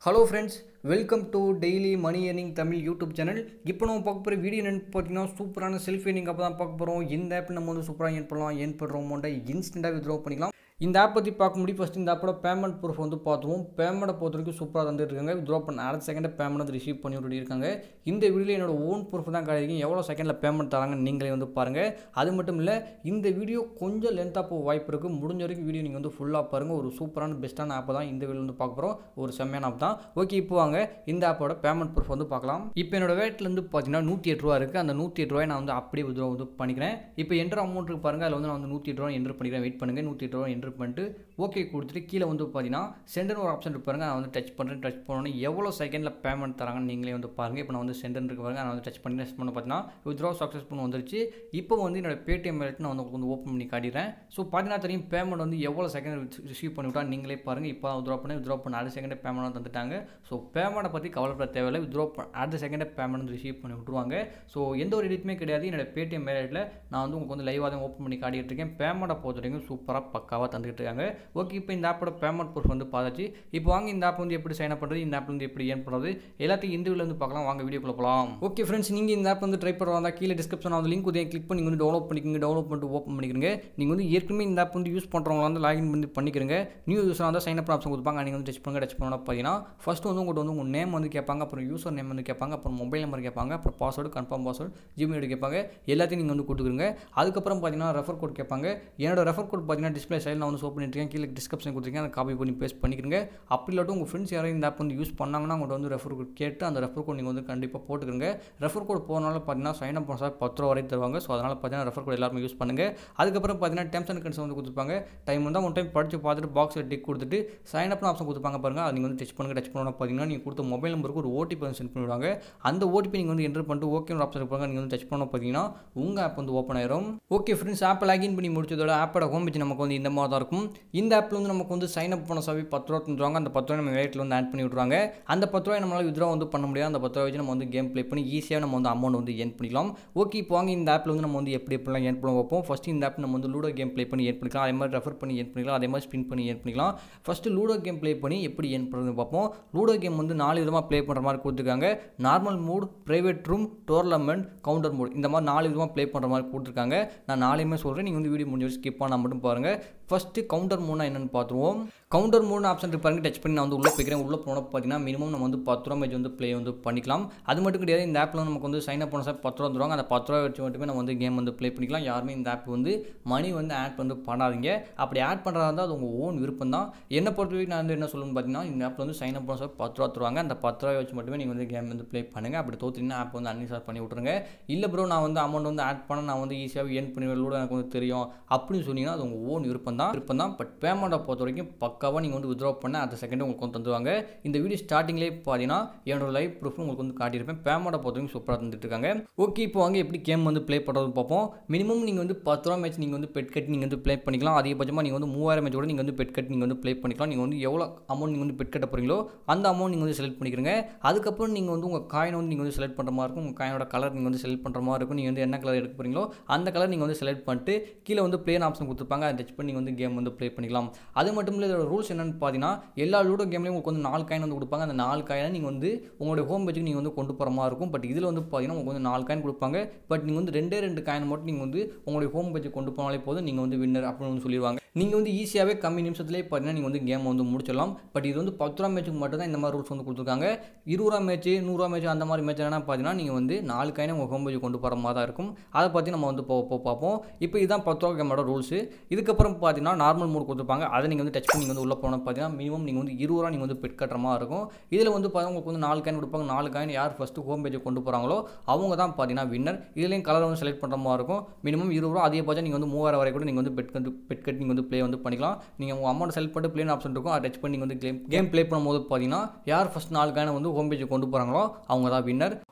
hello friends welcome to daily money earning Tamil YouTube channel இப்போ நம்ம பார்க்க போகிற வீடியோ என்னென்னு பார்த்தீங்கன்னா சூப்பரான செல்ஃப் ஏர்னிங் அப்போ தான் பார்க்க போகிறோம் இந்த ஆப் நம்ம வந்து சூப்பராக ஏன் பண்ணலாம் ஏன் பண்ணுற அமௌண்ட்டை இன்ஸ்டண்ட்டாக வித்ரா பண்ணிக்கலாம் இந்த ஆப் பற்றி பார்க்க முடியும் ஃபஸ்ட் இந்த ஆப்போட பேமெண்ட் ப்ரூஃப் வந்து பார்த்துருவோம் பேமெண்ட்டை பொறுத்த வரைக்கும் சூப்பராக தந்துட்டு இருக்காங்க வித்ரா பண்ண அடுத்த செகண்டை பேமெண்ட் வந்து ரிசீவ் பண்ணி விட்டு இருக்காங்க இந்த வீடியோவில் என்னோட ஓன் ப்ரூஃப் தான் கிடைக்கும் எவ்வளோ செகண்டில் பேமெண்ட் தராங்க நீங்களே வந்து பாருங்கள் அது மட்டும் இல்லை இந்த வீடியோ கொஞ்சம் லென்த்தாக போக வாய்ப்பு இருக்குது முடிஞ்ச வரைக்கும் வீடியோ நீங்கள் வந்து ஃபுல்லாக பாருங்கள் ஒரு சூப்பரான பெஸ்ட்டான ஆப் தான் இந்த வீடியோ வந்து பார்க்க போகிறோம் ஒரு செம்மையான ஆப் தான் ஓகே இப்போ வாங்க இந்த ஆப்போட பேமெண்ட் ப்ரூஃப் வந்து பார்க்கலாம் இப்போ என்னோட வேட்லேருந்து பார்த்தீங்கன்னா நூற்றி எட்டு ரூபா இருக்குது அந்த நூற்றி எட்டு ரூபாய் நான் வந்து அப்படியே வித்ரா வந்து பண்ணிக்கிறேன் இப்போ என்ட்ரு அமௌண்ட் இருக்கு பாருங்கள் அதில் வந்து நான் வந்து நூற்றி எட்டு ரூபா என்ட்ரு பண்ணிக்கிறேன் வெயிட் பண்ணுங்கள் நூற்றி எட்டு ரூபா என்ட்ரு பண்ணிட்டு ஓகே கொடுத்துட்டு கீழே வந்து பார்த்தீங்கன்னா சென்டர் ஒரு ஆப்ஷன் இருக்கு பாருங்க நான் வந்து டச் பண்ணுறேன் டச் பண்ணோன்னே எவ்வளோ செகண்டில் பேமெண்ட் தராங்கன்னு நீங்களே வந்து பாருங்கள் இப்போ நான் வந்து சென்டர் இருக்கு பாருங்க நான் வந்து டச் பண்ணி டச் பண்ண பார்த்தீங்கன்னா வித்ரா சக்ஸஸ்ஃபுல் வந்துருச்சு இப்போ வந்து என்னோட பேடிஎம் வேலட் நான் வந்து உங்களுக்கு வந்து ஓப்பன் பண்ணி காட்டிடுறேன் ஸோ பார்த்தீங்கன்னா தெரியும் பேமெண்ட் வந்து எவ்வளோ செகண்ட் ரிசீவ் பண்ணிவிட்டா நீங்களே பாருங்கள் இப்போ வித்ரா பண்ணி வித்ரா பண்ண அடுத்த செகண்டே பேமெண்ட் வந்து தந்துட்டாங்க ஸோ பேமெண்ட்டை பற்றி கவலைப்பட தேவையில்லை வித்ரா அடுத்த செகண்டே பேமெண்ட் வந்து ரிசீவ் பண்ணி விட்ருவாங்க ஸோ எந்த ஒரு எடிட்டுமே கிடையாது என்னோட பேடிஎம் வேலட்டில் நான் வந்து உங்களுக்கு வந்து லைவாக தான் ஓப்பன் பண்ணி காட்டிட்டு இருக்கேன் பேமெண்ட்டை பொறுத்த வரைக்கும் சூப்பராக பக்காவாக தந்துட்டு இருக்காங்க ஓகே இப்போ இந்த ஆப்போட பேமெண்ட் ப்ரூஃப் வந்து பார்த்தாச்சு இப்போ வாங்க இந்த ஆப் வந்து எப்படி சைன் அப் பண்ணுறது இந்த ஆப் வந்து எப்படி ஏன் பண்ணுறது எல்லாத்தையும் இந்த வீடியோ வந்து பார்க்கலாம் வாங்க வீடியோக்குள்ள போகலாம் ஓகே ஃப்ரெண்ட்ஸ் நீங்கள் இந்த ஆப் வந்து ட்ரை பண்ணுறதா கீழே டிஸ்கிரிப்ஷன் அந்த லிங்க் உதயம் கிளிக் பண்ணி நீங்கள் வந்து டவுன்லோட் பண்ணிக்கோங்க டவுன்லோட் பண்ணிட்டு ஓப்பன் பண்ணிக்கிறீங்க நீங்கள் வந்து ஏற்கனவே இந்த ஆப் வந்து யூஸ் பண்ணுறவங்களா வந்து லாகின் பண்ணி பண்ணிக்கிறீங்க நியூ யூஸராக இருந்தால் சைன் அப் ஆப்ஷன் கொடுப்பாங்க நீங்கள் வந்து டச் பண்ணுங்க டச் பண்ணணும் பார்த்தீங்கன்னா ஃபஸ்ட்டு வந்து உங்கள்கிட்ட வந்து உங்கள் நேம் வந்து கேட்பாங்க அப்புறம் யூசர் நேம் வந்து கேட்பாங்க அப்புறம் மொபைல் நம்பர் கேட்பாங்க அப்புறம் பாஸ்வேர்டு கன்ஃபார்ம் பாஸ்வேர்டு ஜிமெயில் கேட்பாங்க எல்லாத்தையும் நீங்கள் வந்து கொடுத்துருங்க அதுக்கப்புறம் பார்த்தீங்கன்னா ரெஃபர் கோட் கேட்பாங்க என்னோட ரெஃபர் கோட் பார்த்தீங்கன்னா டிஸ்பிளே சைடில் நான் வந்து ஷோ பண்ணிட்டுருக்கேன் கீழே டிஸ்கிரிப்ஷன் கொடுத்துருக்கேன் அதை காப்பி பண்ணி பேஸ்ட் பண்ணிக்கிறங்க அப்படி இல்லாட்டும் உங்கள் ஃப்ரெண்ட்ஸ் யாரும் இந்த ஆப் வந்து யூஸ் பண்ணாங்கன்னா உங்கள்கிட்ட வந்து ரெஃபர் கோட் கேட்டு அந்த ரெஃபர் கோட் நீங்கள் வந்து கண்டிப்பாக போட்டுக்கிறங்க ரெஃபர் கோட் போனால பார்த்தீங்கன்னா சைன் அப் பண்ண பத்து ரூபா வரை தருவாங்க ஸோ அதனால் பார்த்தீங்கன்னா ரெஃபர் கோட் எல்லாருமே யூஸ் பண்ணுங்கள் அதுக்கப்புறம் பார்த்தீங்கன்னா டெம்ஸ் அண்ட் கண்டிஷன் வந்து கொடுத்துருப்பாங்க டைம் வந்து ஒன் டைம் படித்து பார்த்துட்டு பாக்ஸில் டிக் கொடுத்துட்டு சைன் அப்னு ஆப்ஷன் கொடுத்துருப்பாங்க பாருங்கள் அது நீங்கள் வந்து டச் பண்ணுங்க டச் பண்ணணும் பார்த்தீங்கன்னா நீங்கள் கொடுத்த மொபைல் நம்பருக்கு ஒரு ஓடிபி வந்து சென்ட் பண்ணிவிடுவாங்க அந்த ஓடிபி நீங்கள் வந்து என்டர் பண்ணிட்டு ஓகே ஆப்ஷன் இருப்பாங்க நீங்கள் வந்து டச் பண்ணணும் பார்த்தீங்கன்னா உங்கள் ஆப் வந்து ஓப்பன் ஆயிரும் ஓகே ஃப்ரெண்ட்ஸ் ஆப்பை லாகின் பண்ணி முடிச்சதோட ஆப்போட ஹோம் பேஜ் நமக்கு வந்து இந்த மாதிரி தான் இருக்கும் இந்த ஆப்பில் வந்து நமக்கு வந்து சைன் அப் பண்ண சாவி பத்து ரூபா தந்துருவாங்க அந்த பத்து ரூபா நம்ம வேட்டில் வந்து ஆட் பண்ணி விட்ருவாங்க அந்த பத்து ரூபாய் நம்மளால் வித்ரா வந்து பண்ண முடியாது அந்த பத்து ரூபா வச்சு நம்ம வந்து கேம் ப்ளே பண்ணி ஈஸியாக நம்ம வந்து அமௌண்ட் வந்து ஏன் பண்ணிக்கலாம் ஓகே இப்போ வாங்க இந்த ஆப்பில் வந்து நம்ம வந்து எப்படி எப்படிலாம் ஏன் பண்ண வைப்போம் ஃபஸ்ட்டு இந்த ஆப் நம்ம வந்து லூடோ கேம் ப்ளே பண்ணி ஏன் பண்ணிக்கலாம் அதே மாதிரி ரெஃபர் பண்ணி ஏன் பண்ணிக்கலாம் அதே மாதிரி ஸ்பின் பண்ணி ஏன் பண்ணிக்கலாம் ஃபஸ்ட்டு லூடோ கேம் ப்ளே பண்ணி எப்படி ஏன் பண்ணுறது பார்ப்போம் லூடோ கேம் வந்து நாலு விதமாக ப்ளே பண்ணுற மாதிரி கொடுத்துருக்காங்க normal mode private room tournament counter mode இந்த மாதிரி நாலு விதமாக ப்ளே பண்ணுற மாதிரி கொடுத்துருக்காங்க நான் நாளையுமே சொல்கிறேன் நீங்கள் வந்து வீடியோ முடிஞ்சு ஸ்கிப் பண்ணால் மட்டும் பாருங்கள் ஃபஸ்ட்டு கவுண்டர் மூணா என்னென்னு பார்த்துருவோம் கவுண்டர் மூணு ஆப்ஷன் இருக்கு பாருங்க டச் பண்ணி நான் வந்து உள்ளே போய்க்கிறேன் உள்ளே போனால் பார்த்தீங்கன்னா மினிமம் நம்ம வந்து பத்து ரூபா மேட்ச் வந்து ப்ளே வந்து பண்ணிக்கலாம் அது மட்டும் கிடையாது இந்த ஆப்பில் நமக்கு வந்து சைன் அப் பண்ண சார் பத்து ரூபா தருவாங்க அந்த பத்து ரூபா வச்சு மட்டுமே நம்ம வந்து கேம் வந்து ப்ளே பண்ணிக்கலாம் யாருமே இந்த ஆப் வந்து மணி வந்து ஆட் வந்து பண்ணாதீங்க அப்படி ஆட் பண்ணுறதா இருந்தால் அது உங்கள் ஓன் விருப்பம் தான் என்னை பொறுத்த வரைக்கும் நான் வந்து என்ன சொல்லணும்னு பார்த்தீங்கன்னா இந்த ஆப்பில் வந்து சைன் அப் பண்ண சார் பத்து ரூபா தருவாங்க அந்த பத்து ரூபா வச்சு மட்டுமே நீங்கள் வந்து கேம் வந்து ப்ளே பண்ணுங்கள் அப்படி தோற்றுனா ஆப் வந்து அன்இன்ஸ்டால் பண்ணி விட்ருங்க இல்லை ப்ரோ நான் வந்து அமௌண்ட் வந்து ஆட் பண்ண நான் வந்து ஈஸியாக ஏர்ன் பண்ணி லூடோ எனக்கு வந்து தெரியும் அப்படின்னு சொன்னீங்கன்னா அது உங்கள் ஓன் விருப்பம் தான் விருப்பம் தான் பட் பேமெண்ட்டை பொறுத்த வரைக்கும் பக்காவாக நீங்கள் வந்து வித்ரா பண்ண அந்த செகண்ட் உங்களுக்கு வந்து தந்துவாங்க இந்த வீடியோ ஸ்டார்டிங்லேயே பார்த்தீங்கன்னா என்னோட லைவ் ப்ரூஃப் உங்களுக்கு வந்து காட்டியிருப்பேன் பேமெண்ட்டை பொறுத்த வரைக்கும் சூப்பராக தந்துட்டு இருக்காங்க ஓகே இப்போ வாங்க எப்படி கேம் வந்து ப்ளே பண்ணுறது பார்ப்போம் மினிமம் நீங்கள் வந்து பத்து ரூபா மேட்ச் நீங்கள் வந்து பெட் கட்டி நீங்கள் வந்து ப்ளே பண்ணிக்கலாம் அதிகபட்சமாக நீங்கள் வந்து மூவாயிரம் மேட்ச் கூட நீங்கள் வந்து பெட் கட்டி நீங்கள் வந்து ப்ளே பண்ணிக்கலாம் நீங்கள் வந்து எவ்வளோ அமௌண்ட் நீங்கள் வந்து பெட் கட்ட போகிறீங்களோ அந்த அமௌண்ட் நீங்கள் வந்து செலக்ட் பண்ணிக்கிறீங்க அதுக்கப்புறம் நீங்கள் வந்து உங்கள் காயின் வந்து நீங்கள் வந்து செலக்ட் பண்ணுற மாதிரி இருக்கும் உங்கள் காயினோட கலர் நீங்கள் வந்து செலக்ட் பண்ணுற மாதிரி இருக்கும் நீங்கள் வந்து என்ன கலர் எடுக்க போகிறீங்களோ அந்த கலர் நீங்கள் வந்து செலக்ட் பண்ணிட்டு கீழே வந்து ப்ளேன் ஆப்ஷன் கொடுத்துருப்பாங்க அதை டச் பண்ணி நீங்கள் வந்து கேம் வந்து ப்ளே பண்ணிக்கலாம் அது மட்டும் இல்லை இதோட ரூல்ஸ் என்னென்னு பார்த்தீங்கன்னா எல்லா லூடோ கேம்லேயும் உங்களுக்கு வந்து நாலு காயின் வந்து கொடுப்பாங்க அந்த நாலு காயினை நீங்கள் வந்து உங்களுடைய ஹோம் பேஜுக்கு நீங்கள் வந்து கொண்டு போகிற மாதிரி இருக்கும் பட் இதில் வந்து பார்த்தீங்கன்னா உங்களுக்கு வந்து நாலு காயின் கொடுப்பாங்க பட் நீங்கள் வந்து ரெண்டே ரெண்டு காயின் மட்டும் நீங்கள் வந்து உங்களுடைய ஹோம் பேஜுக்கு கொண்டு போனாலே போதும் நீங்கள் வந்து வின்னர் அப்படின்னு வந்து சொல்லிடுவாங்க நீங்கள் வந்து ஈஸியாகவே கம்மி நிமிஷத்துலேயே பார்த்தீங்கன்னா நீங்கள் வந்து கேம் வந்து முடிச்சிடலாம் பட் இது வந்து பத்து ரூபா மேட்ச்சுக்கு மட்டும் தான் இந்த மாதிரி ரூல்ஸ் வந்து கொடுத்துருக்காங்க இருபது ரூபா மேட்ச் நூறுரூவா மேட்ச் அந்த மாதிரி மேட்ச் என்ன பார்த்தீங்கன்னா நீங்கள் வந்து நாலு காயினை உங்கள் ஹோம் பேஜுக்கு கொண்டு போகிற மாதிரி தான் இருக்கும் அதை பற்றி நம்ம வந்து போ போ பார்ப்போம் இப்போ இதுதான் பத்து ரூபா கேமோட ரூல்ஸ் இதுக்கப்புறம் பார்த்தீங்கன்னா நார்மல் மோட் கொடுத்துருப்பாங்க அதை நீங்கள் வந்து டச் பண்ணி நீங்கள் வந்து உள்ளே போனால் பார்த்தீங்கன்னா மினிமம் நீங்கள் வந்து இருபது ரூபா நீங்கள் வந்து பெட் கட்டுற மாதிரி இருக்கும் இதில் வந்து பார்த்தீங்கன்னா உங்களுக்கு வந்து நாலு காயின் கொடுப்பாங்க நாலு காயின் யார் ஃபஸ்ட்டு ஹோம் பேஜை கொண்டு போகிறாங்களோ அவங்க தான் பார்த்தீங்கன்னா வின்னர் இதுலேயும் கலர் வந்து செலக்ட் பண்ணுற மாதிரி இருக்கும் மினிமம் இருபது ரூபா அதிகபட்சம் நீங்கள் வந்து மூவாயிரம் வரை கூட நீங்கள் வந்து பெட் கட்டு பெட் கட் நீங்கள் வந்து ப்ளே வந்து பண்ணிக்கலாம் நீங்கள் உங்கள் அமௌண்ட் செலக்ட் பண்ணிட்டு ப்ளேன் ஆப்ஷன் இருக்கும் அதை டச் பண்ணி நீங்கள் வந்து கேம் கேம் ப்ளே பண்ணும்போது பார்த்தீங்கன்னா யார் ஃபஸ்ட் நாலு காயினை வந்து ஹோம் பேஜை கொண்டு போகிறாங்களோ அவங்க தான் வின்னர்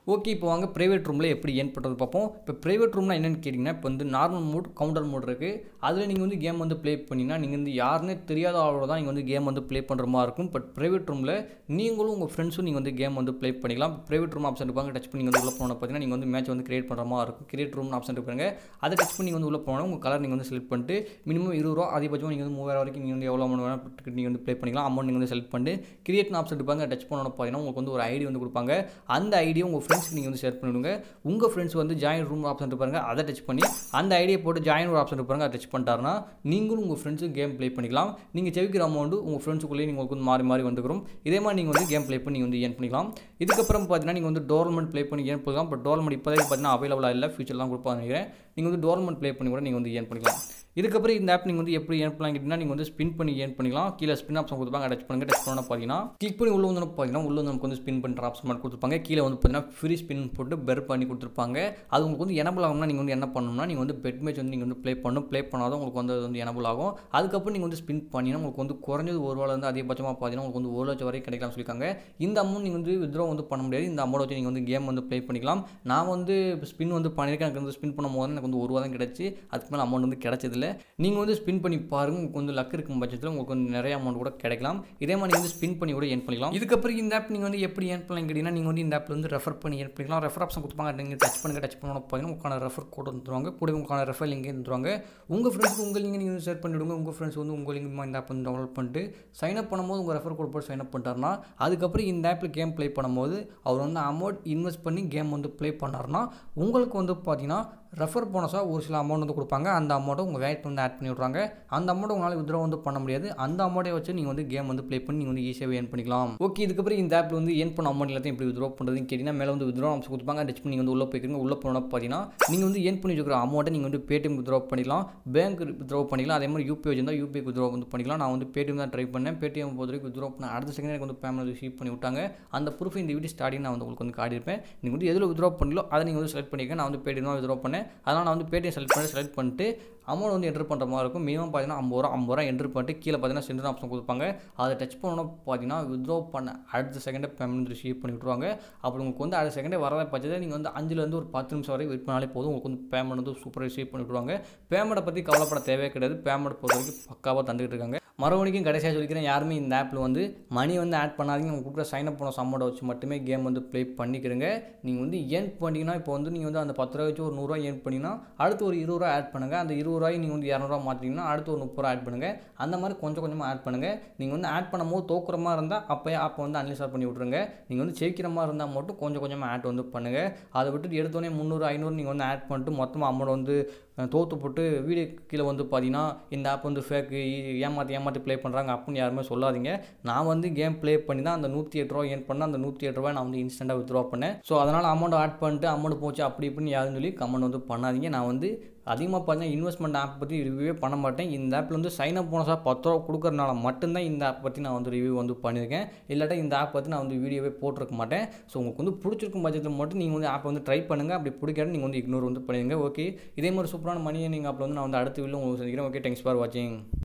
ஓகே இப்போ வாங்க ப்ரைவேட் ரூமில் எப்படி ஏன் பண்ணுறது பார்ப்போம் இப்போ ப்ரைவேட் ரூம்னா என்னென்னு கேட்டிங்கன்னா இப்போ வந்து நார்மல் மோட் கவுண்டர் மோட் இருக்குது அதில் நீங்கள் வந்து கேம் வந்து ப்ளே பண்ணிங்கன்னா நீங்கள் வந்து யாருன்னே தெரியாத ஆளோட தான் நீங்கள் வந்து கேம் வந்து ப்ளே பண்ணுற மாதிரி இருக்கும் பட் ப்ரைவேட் ரூமில் நீங்களும் உங்கள் ஃப்ரெண்ட்ஸும் நீங்கள் வந்து கேம் வந்து ப்ளே பண்ணிக்கலாம் ப்ரைவேட் ரூம் ஆப்ஷன் இருப்பாங்க டச் பண்ணி வந்து உள்ள போன பார்த்தீங்கன்னா நீங்கள் வந்து மேட்ச் வந்து கிரியேட் பண்ணுற மாதிரி இருக்கும் கிரியேட் ரூம் ஆப்ஷன் இருப்பாங்க அதை டச் பண்ணி வந்து உள்ள போனால் உங்கள் கலர் நீங்கள் வந்து செலக்ட் பண்ணிட்டு மினிமம் இருபது ரூபா அதிகபட்சம் நீங்கள் வந்து மூவாயிரம் வரைக்கும் நீங்கள் வந்து எவ்வளோ அமௌண்ட் வேணால் நீங்கள் வந்து ப்ளே பண்ணிக்கலாம் அமௌண்ட் நீங்கள் வந்து செலக்ட் பண்ணிட்டு கிரியேட் ஆப்ஷன் இருப்பாங்க டச் பண்ணணும் பார்த்தீங்கன்னா உங்களுக்கு வந்து ஒரு ஐடி வந்து கொடுப்பாங்க அந்த ஐடியை உங்கள் ஃப்ரெண்ட்ஸ்க்கு நீங்கள் வந்து ஷேர் பண்ணிவிடுங்க உங்கள் ஃப்ரெண்ட்ஸ் வந்து ஜாயின் ரூம் ஆப்ஷன் இருப்பாங்க அதை டச் பண்ணி அந்த ஐடியை போட்டு ஜாயின் ஒரு ஆப்ஷன் இருப்பாங்க அதை டச் பண்ணிட்டாருன்னா நீங்களும் உங்கள் ஃப்ரெண்ட்ஸும் கேம் ப்ளே பண்ணிக்கலாம் நீங்கள் செவிக்கிற அமௌண்ட் உங்கள் ஃப்ரெண்ட்ஸுக்குள்ளேயே நீங்கள் வந்து மாறி மாறி வந்துக்கிறோம் இதே மாதிரி நீங்கள் வந்து கேம் ப்ளே பண்ணி வந்து ஏன் பண்ணிக்கலாம் இதுக்கப்புறம் பார்த்தீங்கன்னா நீங்கள் வந்து டோர்மெண்ட் ப்ளே பண்ணி ஏன் பண்ணலாம் பட் டோர்மெண்ட் இப்போதைக்கு பார்த்தீங்கன்னா அவைலபிளாக இல்லை ஃபியூச்சர்லாம் கொடுப்பாங்க நினைக்கிறேன் நீங்கள் வந்து டோர்மெண்ட் ப்ளே பண்ணி கூட நீங்கள் வந்து ஏன் பண்ணிக்கலாம் இதுக்கப்புறம் இந்த ஆப் நீங்கள் வந்து எப்படி ஏன் பண்ணலாம் கேட்டிங்கன்னா நீங்கள் வந்து ஸ்பின் பண்ணி ஏன் பண்ணிக்கலாம் கீழே ஸ்பின் ஆப்ஷன் கொடுத்துப்பாங்க டச் பண்ணுங்க டச் பண்ண பார்த்தீங்கன்னா கிளிக் பண்ணி உள்ள வந்து பார்த்தீங்கன்னா உள்ள வந்து நமக்கு வந்து ஸ்பின் பண்ணுற ஆப்ஷன் மட்டும் கொடுத்துருப்பாங்க கீழே வந்து பார்த்தீங்கன்னா ஃப்ரீ ஸ்பின் போட்டு பெர் பண்ணி கொடுத்துருப்பாங்க அது உங்களுக்கு வந்து எனபிள் ஆகும்னா நீங்கள் வந்து என்ன பண்ணணும்னா நீங்கள் வந்து பெட் மேட்ச் வந்து நீங்கள் வந்து ப்ளே பண்ணணும் ப்ளே பண்ணாதான் உங்களுக்கு வந்து அது வந்து எனபிள் ஆகும் அதுக்கப்புறம் நீங்கள் வந்து ஸ்பின் பண்ணினா உங்களுக்கு வந்து குறைஞ்சது ஒரு ரூபாய் வந்து அதிகபட்சமாக பார்த்தீங்கன்னா உங்களுக்கு வந்து ஒரு லட்சம் வரைக்கும் கிடைக்கலாம்னு சொல்லியிருக்காங்க இந்த அமௌண்ட் நீங்கள் வந்து வித்ரோ வந்து பண்ண முடியாது இந்த அமௌண்ட் வச்சு நீங்கள் வந்து கேம் வந்து ப்ளே பண்ணிக்கலாம் நான் வந்து ஸ்பின் வந்து பண்ணியிருக்கேன் எனக்கு வந்து ஸ்பின் பண்ணும் போது எனக்கு வந்து ஒரு ரூபா தான் கிடச்சி அதுக்கு மேலே அமௌண்ட் வந்து கிடைச்சதில்ல நீங்கள் வந்து ஸ்பின் பண்ணி பாருங்க உங்களுக்கு வந்து லக் இருக்கும் பட்சத்தில் உங்களுக்கு வந்து நிறைய அமௌண்ட் கூட கிடைக்கலாம் இதே மாதிரி நீங்கள் வந்து ஸ்பின் பண்ணி கூட ஏன் பண்ணிக்கலாம் இதுக்கப்புறம் இந்த ஆப் நீங்கள் வந்து எப்படி ஏன் பண்ணலாம் கேட்டிங்கன்னா நீங்கள் வந்து இந்த ஆப்பில் வந்து ரெஃபர் பண்ணி ஏன் பண்ணிக்கலாம் ரெஃபர் ஆப்ஷன் கொடுப்பாங்க நீங்கள் டச் பண்ணுங்க டச் பண்ணணும் பார்த்தீங்கன்னா உங்களுக்கான ரெஃபர் கோட் வந்துருவாங்க கூட உங்களுக்கான ரெஃபர் லிங்க் தந்துருவாங்க உங்கள் ஃப்ரெண்ட்ஸ்க்கு உங்கள் லிங்க் நீங்கள் ஷேர் பண்ணிவிடுங்க உங்கள் ஃப்ரெண்ட்ஸ் வந்து உங்கள் லிங்க் இந்த ஆப் வந்து டவுன்லோட் பண்ணிட்டு சைன் அப் பண்ணும்போது உங்கள் ரெஃபர் கோட் போட்டு சைன் அப் பண்ணிட்டாருன்னா அதுக்கப்புறம் இந்த ஆப்பில் கேம் ப்ளே பண்ணும்போது அவர் வந்து அமௌண்ட் இன்வெஸ்ட் பண்ணி கேம் வந்து ப்ளே பண்ணார்னா உங்களுக்கு வந்து பார்த்தீங்கன்னா ரெஃபர் போனஸாக ஒரு சில அமௌண்ட் வந்து கொடுப்பாங்க அந்த அமௌண்ட்டை உங்கள் வேட் வந்து ஆட் பண்ணி விட்றாங்க அந்த அமௌண்ட் உங்களால் வித்ரா வந்து பண்ண முடியாது அந்த அமௌண்ட்டை வச்சு நீங்கள் வந்து கேம் வந்து ப்ளே பண்ணி நீங்கள் வந்து ஈஸியாக ஏன் பண்ணிக்கலாம் ஓகே இதுக்கப்புறம் இந்த ஆப்பில் வந்து ஏன் பண்ண அமௌண்ட் எல்லாத்தையும் எப்படி வித்ரா பண்ணுறதுன்னு கேட்டிங்கன்னா மேலே வந்து வித்ரா ஆப்ஷன் கொடுப்பாங்க டச் பண்ணி நீங்கள் வந்து உள்ளே போய்க்கிறீங்க உள்ளே போனால் பார்த்தீங்கன்னா நீங்கள் வந்து ஏன் பண்ணி வச்சுக்கிற அமௌண்ட்டை நீங்கள் வந்து பேடிஎம் வித்ரா பண்ணிக்கலாம் பேங்க் வித்ரா பண்ணிக்கலாம் அதே மாதிரி யூபிஐ வச்சிருந்தா யூபிஐ வித்ரா வந்து பண்ணிக்கலாம் நான் வந்து பேடிஎம் தான் ட்ரை பண்ணேன் பேடிஎம் பொறுத்த வரைக்கும் வித்ரா பண்ண அடுத்த செகண்ட் எனக்கு வந்து பேமெண்ட் ரிசீவ் பண்ணி விட்டாங்க அந்த ப்ரூஃப் இந்த வீடியோ ஸ்டார்டிங் நான் வந்து உங்களுக்கு வந்து காட்டியிருப்பேன் நீங்கள் வந்து எதில் வித்ரா பண்ணலோ அதை நீங்கள் வந்து செலக்ட் பண்ணிக்க நான் வந்து பேடிஎம் தான் வித்ரா பண்ணேன் அதனால் நான் வந்து பேடிஎம் செலக்ட் பண்ணி செலக்ட் பண்ணிட்டு அமௌண்ட் வந்து என்ட்ரு பண்ணுற மாதிரி இருக்கும் மினிமம் பார்த்தீங்கன்னா ஐம்பது ரூபா ஐம்பது ரூபா என்ட்ரு பண்ணிட்டு கீழே பார்த்தீங்கன்னா சென்டர் ஆப்ஷன் கொடுப்பாங்க அதை டச் பண்ணணும் பார்த்தீங்கன்னா வித்ரா பண்ண அடுத்த செகண்டே பேமெண்ட் ரிசீவ் பண்ணி விட்ருவாங்க அப்படி உங்களுக்கு வந்து அடுத்த செகண்டே வரத பட்சத்தில் நீங்கள் வந்து அஞ்சுலேருந்து ஒரு பத்து நிமிஷம் வரைக்கும் வெயிட் பண்ணாலே போதும் உங்களுக்கு வந்து பேமெண்ட் வந்து சூப்பராக ரிசீவ் பண்ணி விட்ருவாங்க பேமெண்ட்டை பற்றி கவலைப்பட தேவையே கிடையாது பேமெண்ட் பொறுத்த வரைக்கும் பக்காவாக தந்துகிட்டு இருக்காங்க மறுபடியும் கடைசியாக சொல்லிக்கிறேன் யாருமே இந்த ஆப்பில் வந்து மணி வந்து ஆட் பண்ணாதீங்க உங்களுக்கு கொடுக்குற சைன் அப் பண்ண அமௌண்ட்டை வச்சு மட்டுமே கேம் வந்து ப்ளே பண்ணிக்கிறங்க நீங்கள் வந்து ஏன் பண்ணிங்கன்னா இப்போ வந்து நீங்கள் வந்து அந்த பத்து ரூபா வச்சு ஒரு நூறுரூவா ஏன் பண்ணிங்கன்னா அடுத்து ஒரு இருபது ரூபா ஆட் பண்ணுங்கள் அந்த இருபது ரூபாய் நீங்கள் வந்து இரநூறுவா மாற்றிங்கன்னா அடுத்து ஒரு முப்பது ரூபா ஆட் பண்ணுங்கள் அந்த மாதிரி கொஞ்சம் கொஞ்சமாக ஆட் பண்ணுங்கள் நீங்கள் வந்து ஆட் பண்ணும்போது தோக்குற மாதிரி இருந்தால் அப்போயே ஆப்பை வந்து அன்லிஸ்டால் பண்ணி விட்ருங்க நீங்கள் வந்து ஜெயிக்கிற மாதிரி இருந்தால் மட்டும் கொஞ்சம் கொஞ்சமாக ஆட் வந்து பண்ணுங்கள் அதை விட்டுட்டு எடுத்தோடனே முந்நூறு ஐநூறு நீங்கள் வந்து ஆட் பண்ணிட்டு மொத்தமாக அமௌண்ட் வந்து தோற்று போட்டு வீடியோ கீழே வந்து பார்த்தீங்கன்னா இந்த ஆப் வந்து ஃபேக்கு ஏமாற்றி ஏமாற்றி ப்ளே பண்ணுறாங்க அப்படின்னு யாருமே சொல்லாதீங்க நான் வந்து கேம் ப்ளே பண்ணி தான் அந்த நூற்றி எட்டு ரூபா ஏன் பண்ணேன் அந்த நூற்றி எட்டு ரூபாய் நான் வந்து இன்ஸ்டண்ட்டாக வித்ரா பண்ணேன் ஸோ அதனால் அமௌண்ட் ஆட் பண்ணிட்டு அமௌண்ட் போச்சு அப்படி இப்படின்னு யாருன்னு சொல்லி கமெண்ட் வந்து பண்ணாதீங்க நான் வந்து அதிகமாக பார்த்தீங்கன்னா இன்வெஸ்ட்மெண்ட் ஆப் பற்றி ரிவ்யூவே பண்ண மாட்டேன் இந்த ஆப்பில் வந்து சைன் அப் போனஸாக பத்து ரூபா கொடுக்குறனால மட்டும்தான் இந்த ஆப் பற்றி நான் வந்து ரிவ்யூ வந்து பண்ணியிருக்கேன் இல்லாட்டா இந்த ஆப் பற்றி நான் வந்து வீடியோவே போட்டிருக்க மாட்டேன் ஸோ உங்களுக்கு வந்து பிடிச்சிருக்கும் பட்சத்தில் மட்டும் நீங்கள் வந்து ஆப் வந்து ட்ரை பண்ணுங்கள் அப்படி பிடிக்காது நீங்கள் வந்து இக்னோர் வந்து பண்ணிடுங்க ஓகே இதே மாதிரி சூப்பரான மணியை நீங்கள் ஆப்பில் வந்து நான் வந்து அடுத்த வீடியோ உங்களுக்கு சந்திக்கிறேன் ஓகே தேங்க்ஸ் ஃபார் வாட்சிங்